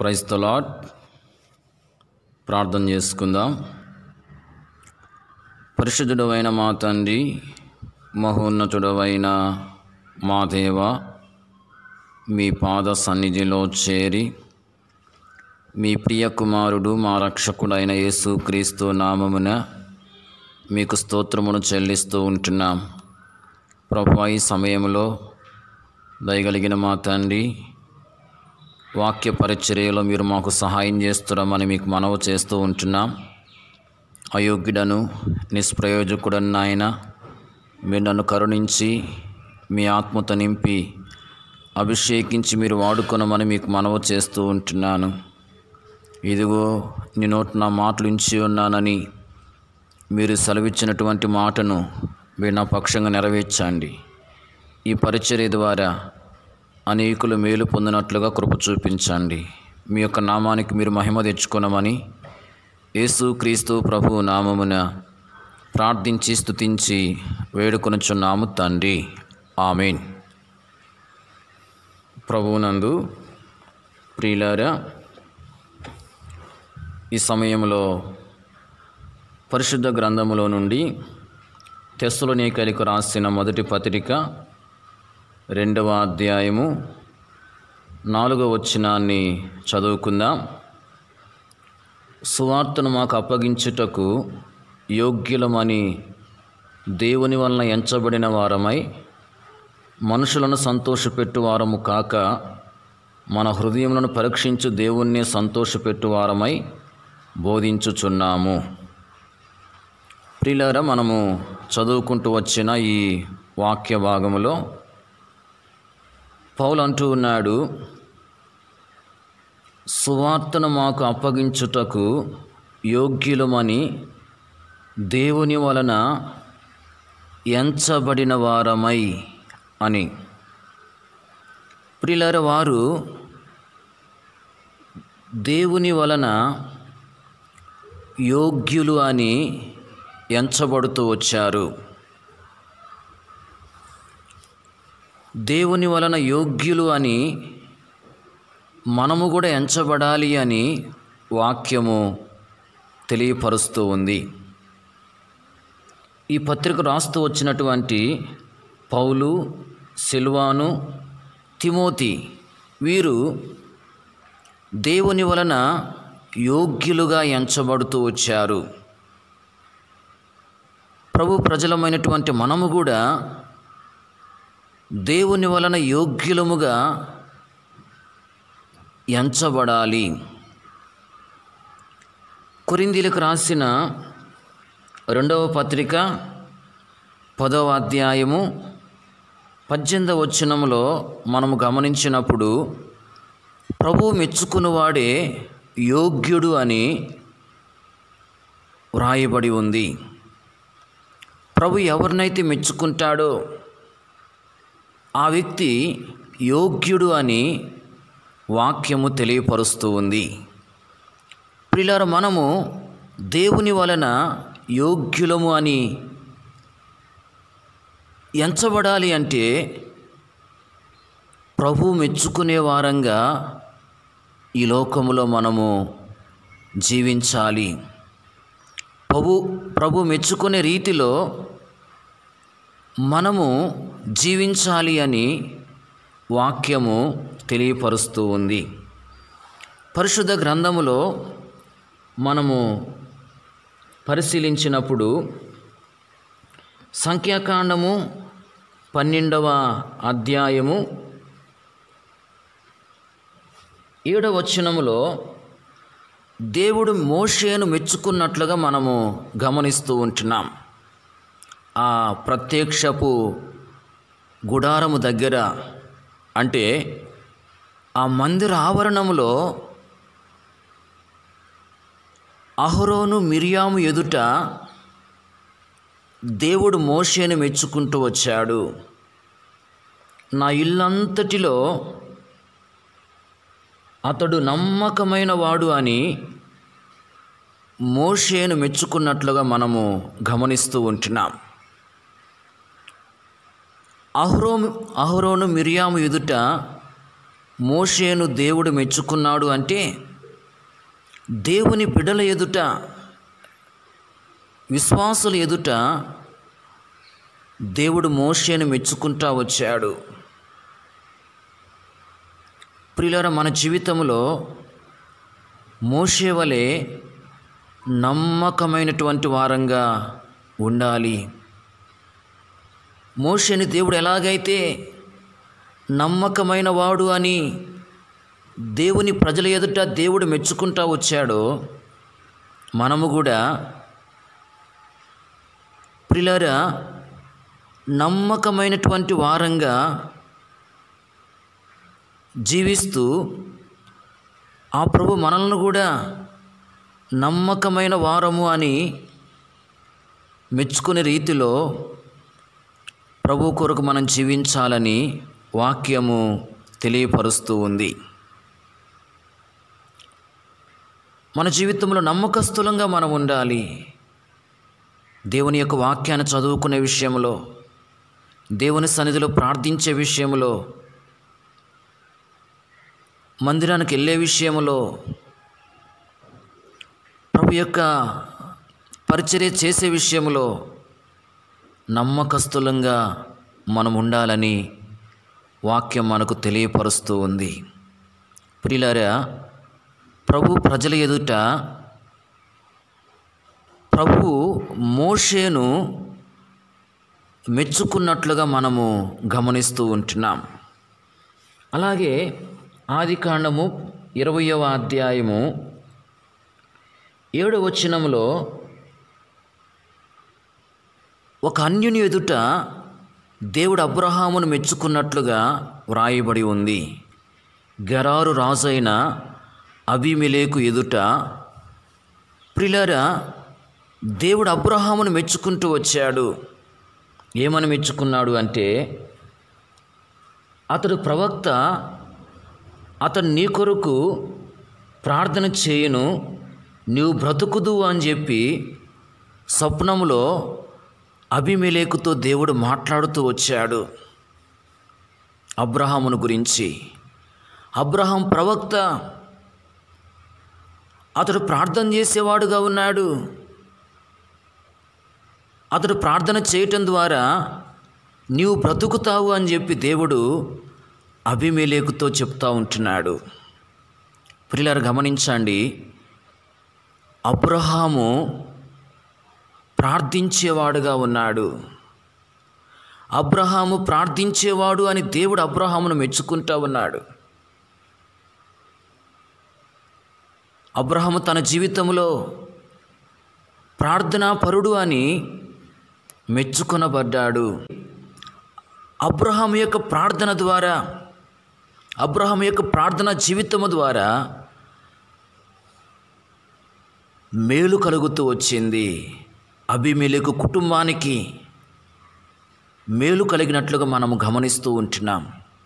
praise the lord ప్రార్థన చేసుకుందాం పరిశుద్ధుడవైన మా తండ్రి మహోన్నతుడవైన మా దేవ మీ పాద సన్నిధిలో చేరి మీ ప్రియ కుమారుడు మా రక్షకుడైన యేసు క్రీస్తు నామమున మీకు స్తోత్రమును చెల్లిస్తూ ఉంటున్నాం ప్రభు ఈ సమయంలో దయగలిగిన మా తండ్రి వాక్య పరిచర్యలో మీరు మాకు సహాయం చేస్తున్నామని మీకు మనవి చేస్తూ ఉంటున్నాం అయోగ్యుడను నిష్ప్రయోజకుడను నాయన మీరు నన్ను కరుణించి మీ ఆత్మతో నింపి అభిషేకించి మీరు వాడుకొనమని మీకు మనవి చేస్తూ ఉంటున్నాను ఇదిగో నీ నోటి నా మాటలు ఉంచి ఉన్నానని మీరు సెలవిచ్చినటువంటి మాటను మీరు నా పక్షంగా నెరవేర్చండి ఈ పరిచర్య ద్వారా అనేకులు మేలు పొందినట్లుగా కృప చూపించండి మీ యొక్క నామానికి మీరు మహిమ తెచ్చుకొనమని యేసు క్రీస్తు ప్రభు నామమున ప్రార్థించి స్తుతించి వేడుకొనుచున్నాము తండ్రి ఆమెన్ ప్రభువునందు ప్రియులారా ఈ సమయంలో పరిశుద్ధ గ్రంథములో నుండి తెస్సులోనికలికి రాసిన మొదటి పత్రిక రెండవ అధ్యాయము నాలుగవ వచనాన్ని చదువుకుందాం సువార్తను మాకు అప్పగించుటకు యోగ్యులమని దేవుని వలన ఎంచబడిన వారమై మనుషులను సంతోషపెట్టు వారము కాక మన హృదయములను పరీక్షించు దేవుణ్ణి సంతోషపెట్టు వారమై బోధించుచున్నాము ప్రియులారా మనము చదువుకుంటూ వచ్చిన ఈ వాక్య భాగములో పౌలు అంటూ ఉన్నాడు సువార్తను మాకు అప్పగించుటకు యోగ్యులమని దేవుని వలన ఎంచబడిన వారమై అని ప్రిలర వారు దేవుని వలన యోగ్యులు అని ఎంచబడుతూ వచ్చారు దేవుని వలన యోగ్యులు అని మనము కూడా ఎంచబడాలి అని వాక్యము తెలియపరుస్తూ ఉంది ఈ పత్రిక రాస్తూ వచ్చినటువంటి పౌలు సిల్వాను తిమోతి వీరు దేవుని వలన యోగ్యులుగా ఎంచబడుతూ వచ్చారు ప్రభు ప్రజలమైనటువంటి మనము కూడా దేవుని వలన యోగ్యులముగా ఎంచబడాలి కొరిందీలకు రాసిన రెండవ పత్రిక పదవ అధ్యాయము పద్దెనిమిదవ వచనములో మనము గమనించినప్పుడు ప్రభు మెచ్చుకున్నవాడే యోగ్యుడు అని వ్రాయబడి ఉంది ప్రభు ఎవరినైతే మెచ్చుకుంటాడో ఆ వ్యక్తి యోగ్యుడు అని వాక్యము తెలియపరుస్తూ ఉంది ప్రిలార మనము దేవుని వలన యోగ్యులము అని ఎంచబడాలి అంటే ప్రభు మెచ్చుకునే వారంగా ఈ లోకములో మనము జీవించాలి ప్రభు ప్రభు మెచ్చుకునే రీతిలో మనము జీవించాలి అని వాక్యము తెలియపరుస్తూ ఉంది పరిశుద్ధ గ్రంథములో మనము పరిశీలించినప్పుడు సంఖ్యాకాండము పన్నెండవ అధ్యాయము ఏడవ వచనములో దేవుడు మోషేను మెచ్చుకున్నట్లుగా మనము గమనిస్తూ ఉంటున్నాం ఆ ప్రత్యక్షపు గుడారము దగ్గర అంటే ఆ మందిర ఆవరణములో అహరోను మిరియాము ఎదుట దేవుడు మోషేను మెచ్చుకుంటూ వచ్చాడు నా ఇల్లంతటిలో అతడు నమ్మకమైన వాడు అని మోషేను మెచ్చుకున్నట్లుగా మనము గమనిస్తూ ఉంటున్నాం అహ్రోము అహ్రోను మిరియాము ఎదుట మోషేను దేవుడు మెచ్చుకున్నాడు అంటే దేవుని బిడల ఎదుట విశ్వాసుల ఎదుట దేవుడు మోషేను మెచ్చుకుంటా వచ్చాడు ప్రియులార మన జీవితంలో మోషే వలె నమ్మకమైనటువంటి వారంగా ఉండాలి మోషేని దేవుడు ఎలాగైతే నమ్మకమైన వాడు అని దేవుని ప్రజల ఎదుట దేవుడు మెచ్చుకుంటా వచ్చాడో మనము కూడా ప్రిలరా నమ్మకమైనటువంటి వారంగా జీవిస్తూ ఆ ప్రభు మనల్ని కూడా నమ్మకమైన వారము అని మెచ్చుకునే రీతిలో ప్రభు కొరకు మనం జీవించాలని వాక్యము తెలియపరుస్తూ ఉంది మన జీవితంలో నమ్మకస్తులంగా మనం ఉండాలి దేవుని యొక్క వాక్యాన్ని చదువుకునే విషయంలో దేవుని సన్నిధిలో ప్రార్థించే విషయంలో మందిరానికి వెళ్ళే విషయంలో ప్రభు యొక్క పరిచర్య చేసే విషయంలో నమ్మకస్తులంగా మనం ఉండాలని వాక్యం మనకు తెలియపరుస్తూ ఉంది ప్రిలారా ప్రభు ప్రజల ఎదుట ప్రభు మోషేను మెచ్చుకున్నట్లుగా మనము గమనిస్తూ ఉంటున్నాం అలాగే ఆది కాండము ఇరవయవ అధ్యాయము ఏడవ వచనంలో ఒక అన్యుని ఎదుట దేవుడు అబ్రహామును మెచ్చుకున్నట్లుగా వ్రాయబడి ఉంది గరారు రాజైన అభిమిలేకు ఎదుట ప్రిలరా దేవుడు అబ్రహామును మెచ్చుకుంటూ వచ్చాడు ఏమని మెచ్చుకున్నాడు అంటే అతడు ప్రవక్త అతడు నీ కొరకు ప్రార్థన చేయను నీవు బ్రతుకుదు అని చెప్పి స్వప్నములో అభిమేలేకుతో దేవుడు మాట్లాడుతూ వచ్చాడు అబ్రహామును గురించి అబ్రహాం ప్రవక్త అతడు ప్రార్థన చేసేవాడుగా ఉన్నాడు అతడు ప్రార్థన చేయటం ద్వారా నీవు బ్రతుకుతావు అని చెప్పి దేవుడు అభిమేలేకుతో చెప్తా ఉంటున్నాడు ప్రియులారు గమనించండి అబ్రహాము ప్రార్థించేవాడుగా ఉన్నాడు అబ్రహాము ప్రార్థించేవాడు అని దేవుడు అబ్రహామును మెచ్చుకుంటా ఉన్నాడు అబ్రహాము తన జీవితంలో ప్రార్థనా పరుడు అని మెచ్చుకొనబడ్డాడు అబ్రహాం యొక్క ప్రార్థన ద్వారా అబ్రహాం యొక్క ప్రార్థన జీవితము ద్వారా మేలు కలుగుతూ వచ్చింది అభిమేలకు కుటుంబానికి మేలు కలిగినట్లుగా మనము గమనిస్తూ ఉంటున్నాం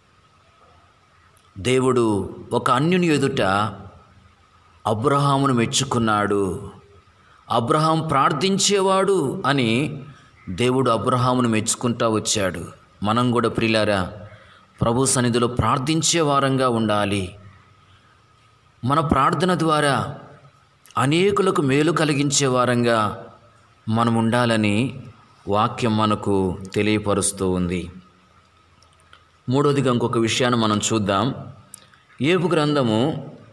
దేవుడు ఒక అన్యుని ఎదుట అబ్రహామును మెచ్చుకున్నాడు అబ్రహాం ప్రార్థించేవాడు అని దేవుడు అబ్రహామును మెచ్చుకుంటా వచ్చాడు మనం కూడా ప్రిలారా ప్రభు సన్నిధిలో ప్రార్థించే వారంగా ఉండాలి మన ప్రార్థన ద్వారా అనేకులకు మేలు కలిగించే వారంగా మనం ఉండాలని వాక్యం మనకు తెలియపరుస్తూ ఉంది మూడోదిగా ఇంకొక విషయాన్ని మనం చూద్దాం ఏపు గ్రంథము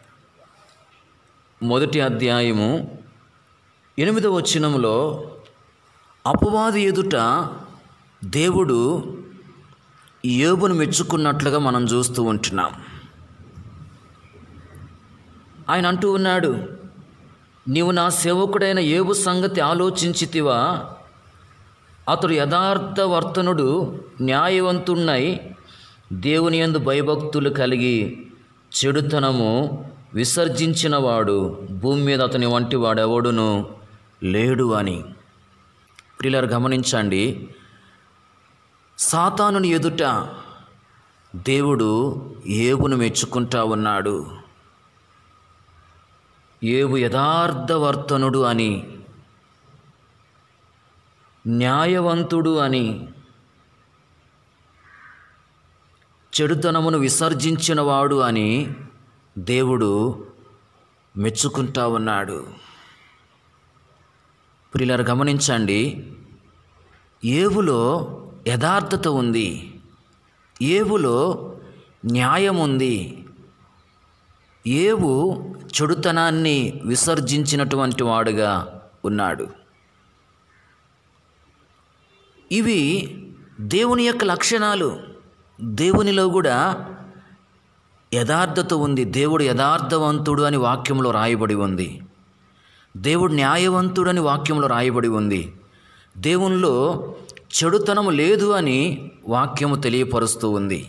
మొదటి అధ్యాయము ఎనిమిదవ వచనంలో అపవాది ఎదుట దేవుడు ఏబును మెచ్చుకున్నట్లుగా మనం చూస్తూ ఉంటున్నాం ఆయన అంటూ ఉన్నాడు నీవు నా సేవకుడైన ఏబు సంగతి ఆలోచించితివా అతడు యథార్థవర్తనుడు న్యాయవంతుణ్ణై దేవుని యందు భయభక్తులు కలిగి చెడుతనము విసర్జించినవాడు భూమి మీద అతని వంటి వాడెవడును లేడు అని ప్రియులారు గమనించండి సాతానుని ఎదుట దేవుడు ఏబును మెచ్చుకుంటా ఉన్నాడు ఏబు యథార్థవర్తనుడు అని న్యాయవంతుడు అని చెడుతనమును విసర్జించినవాడు అని దేవుడు మెచ్చుకుంటా ఉన్నాడు ప్రియులారు గమనించండి ఏవులో యథార్థత ఉంది ఏవులో న్యాయం ఉంది ఏవు చెడుతనాన్ని విసర్జించినటువంటి వాడుగా ఉన్నాడు ఇవి దేవుని యొక్క లక్షణాలు దేవునిలో కూడా యథార్థత ఉంది దేవుడు యథార్థవంతుడు అని వాక్యంలో రాయబడి ఉంది దేవుడు న్యాయవంతుడు అని వాక్యంలో రాయబడి ఉంది దేవునిలో చెడుతనము లేదు అని వాక్యము తెలియపరుస్తూ ఉంది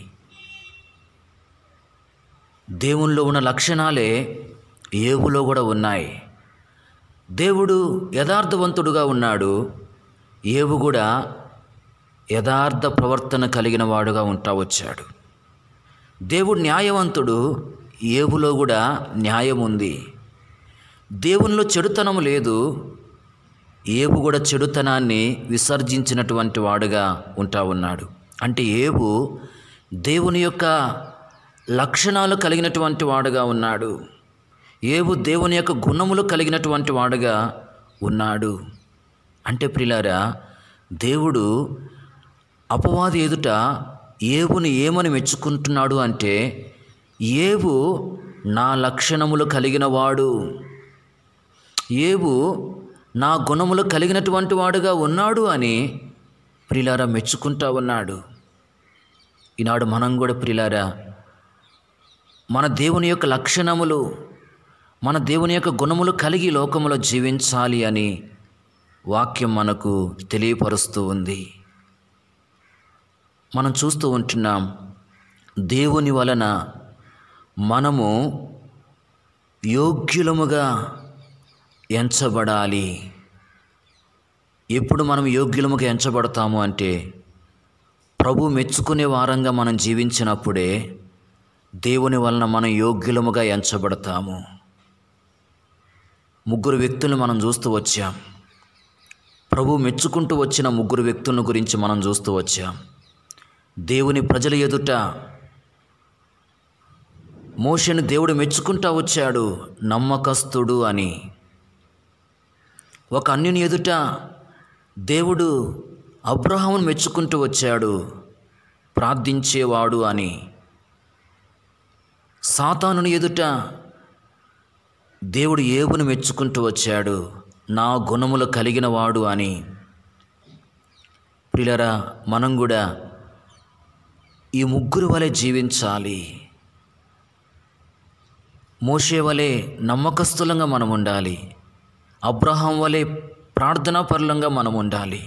దేవునిలో ఉన్న లక్షణాలే ఏవులో కూడా ఉన్నాయి దేవుడు యథార్థవంతుడుగా ఉన్నాడు ఏవు కూడా యథార్థ ప్రవర్తన కలిగిన వాడుగా ఉంటా వచ్చాడు దేవుడు న్యాయవంతుడు ఏవులో కూడా న్యాయం ఉంది దేవునిలో చెడుతనం లేదు ఏవు కూడా చెడుతనాన్ని విసర్జించినటువంటి వాడుగా ఉంటా ఉన్నాడు అంటే ఏవు దేవుని యొక్క లక్షణాలు కలిగినటువంటి వాడుగా ఉన్నాడు ఏవు దేవుని యొక్క గుణములు కలిగినటువంటి వాడుగా ఉన్నాడు అంటే ప్రిలారా దేవుడు అపవాది ఎదుట ఏవుని ఏమని మెచ్చుకుంటున్నాడు అంటే ఏవు నా లక్షణములు కలిగిన వాడు ఏవు నా గుణములు కలిగినటువంటి వాడుగా ఉన్నాడు అని ప్రిలారా మెచ్చుకుంటా ఉన్నాడు ఈనాడు మనం కూడా ప్రిలారా మన దేవుని యొక్క లక్షణములు మన దేవుని యొక్క గుణములు కలిగి లోకములో జీవించాలి అని వాక్యం మనకు తెలియపరుస్తూ ఉంది మనం చూస్తూ ఉంటున్నాం దేవుని వలన మనము యోగ్యులముగా ఎంచబడాలి ఎప్పుడు మనం యోగ్యులముగా ఎంచబడతాము అంటే ప్రభు మెచ్చుకునే వారంగా మనం జీవించినప్పుడే దేవుని వలన మనం యోగ్యులముగా ఎంచబడతాము ముగ్గురు వ్యక్తులను మనం చూస్తూ వచ్చాం ప్రభు మెచ్చుకుంటూ వచ్చిన ముగ్గురు వ్యక్తుల గురించి మనం చూస్తూ వచ్చాం దేవుని ప్రజల ఎదుట మోషను దేవుడు మెచ్చుకుంటా వచ్చాడు నమ్మకస్తుడు అని ఒక అన్యుని ఎదుట దేవుడు అబ్రహామును మెచ్చుకుంటూ వచ్చాడు ప్రార్థించేవాడు అని సాతానుని ఎదుట దేవుడు ఏబును మెచ్చుకుంటూ వచ్చాడు నా గుణములు కలిగిన వాడు అని ప్రిలరా మనం కూడా ఈ ముగ్గురు వలె జీవించాలి మోషే వలె నమ్మకస్తులంగా మనం ఉండాలి అబ్రహాం వలె ప్రార్థనాపరులంగా మనం ఉండాలి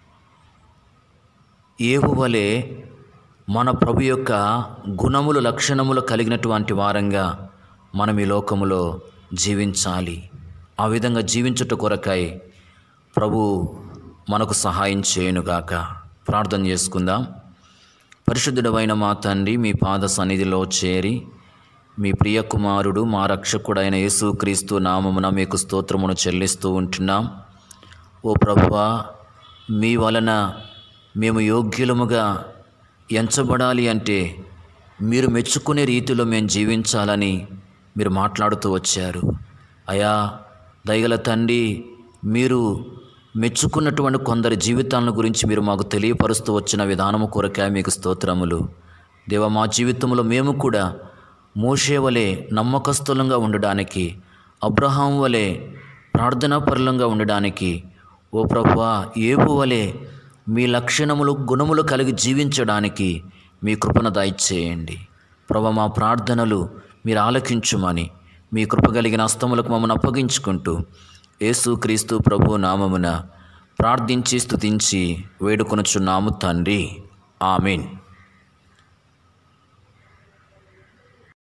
ఏవు వలె మన ప్రభు యొక్క గుణములు లక్షణములు కలిగినటువంటి వారంగా మనం ఈ లోకములో జీవించాలి ఆ విధంగా జీవించుట కొరకై ప్రభు మనకు సహాయం చేయునుగాక ప్రార్థన చేసుకుందాం పరిశుద్ధుడమైన మా తండ్రి మీ పాద సన్నిధిలో చేరి మీ ప్రియ కుమారుడు మా రక్షకుడైన యేసుక్రీస్తు నామమున మీకు స్తోత్రమును చెల్లిస్తూ ఉంటున్నాం ఓ ప్రభువా మీ వలన మేము యోగ్యులముగా ఎంచబడాలి అంటే మీరు మెచ్చుకునే రీతిలో మేము జీవించాలని మీరు మాట్లాడుతూ వచ్చారు అయా దయగల తండ్రి మీరు మెచ్చుకున్నటువంటి కొందరి జీవితాలను గురించి మీరు మాకు తెలియపరుస్తూ వచ్చిన విధానము కొరకే మీకు స్తోత్రములు దేవ మా జీవితంలో మేము కూడా మోషే వలె నమ్మకస్తులంగా ఉండడానికి అబ్రహాం వలె ప్రార్థనాపరులంగా ఉండడానికి ఓ ప్రభువా ఏబు వలె మీ లక్షణములు గుణములు కలిగి జీవించడానికి మీ కృపను దయచేయండి ప్రభు మా ప్రార్థనలు మీరు ఆలకించుమని మీ కృప కలిగిన హస్తములకు మమ్మల్ని అప్పగించుకుంటూ యేసుక్రీస్తు ప్రభు నామమున ప్రార్థించి స్తుతించి వేడుకొనుచున్నాము తండ్రి ఆమెన్